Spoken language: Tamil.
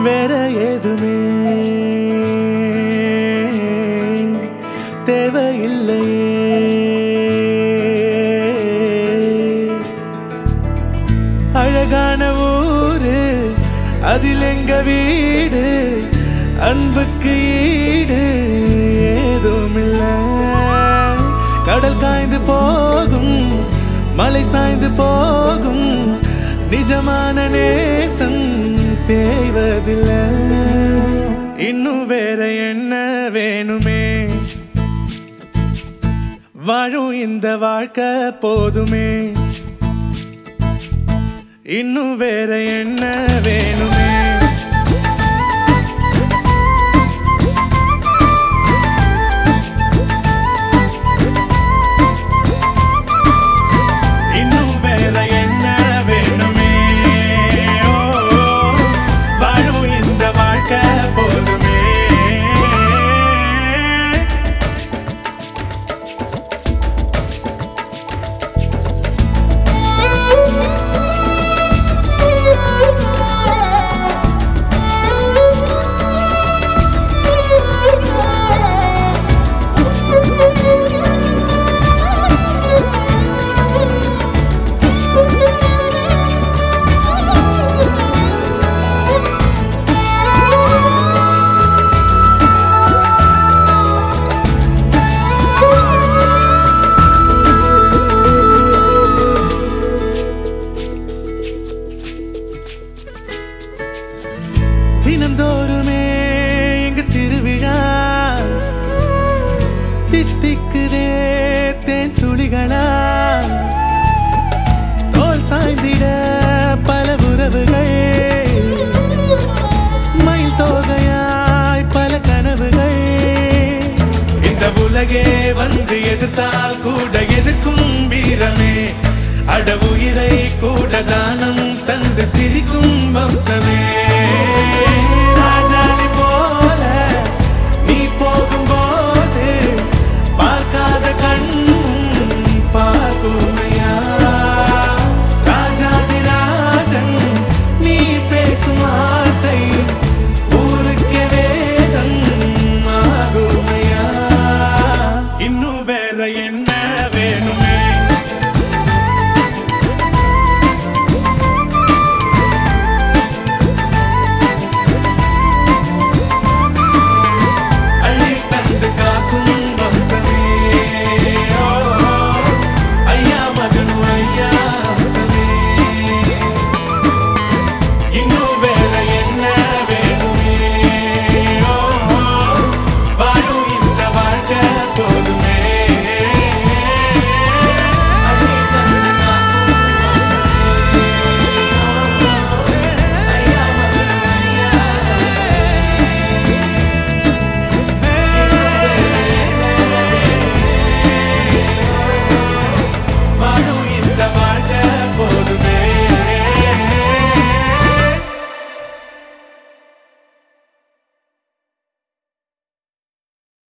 வேற ஏதுமே தேவையில்லையே அழகான ஊரு அதில் எங்க வீடு அன்புக்கு ஈடு ஏதும் இல்ல கடல் காய்ந்து போகும் மலை சாய்ந்து போகும் நிஜமான நேசம் தேய்வதில்லை இன்னும் வேற என்ன வேணுமே வாழும் இந்த வாழ்க்கை போதுமே இன்னும் வேற என்ன வேணுமே இன்னும் வேற என்ன வேணுமே ஓ, வாழும் இந்த வாழ்க்கை போதுமே தினந்தோறுமே இங்கு திருவிழா தித்திக்குதே தேன் துளிகளா தோல் சாய்ந்திட பல உறவுகள் மயில் தோகையாய் பல கனவுகள் இந்த உலகே வந்து எதிர்த்தால் கூட எதிர்க்கும் வீரமே அட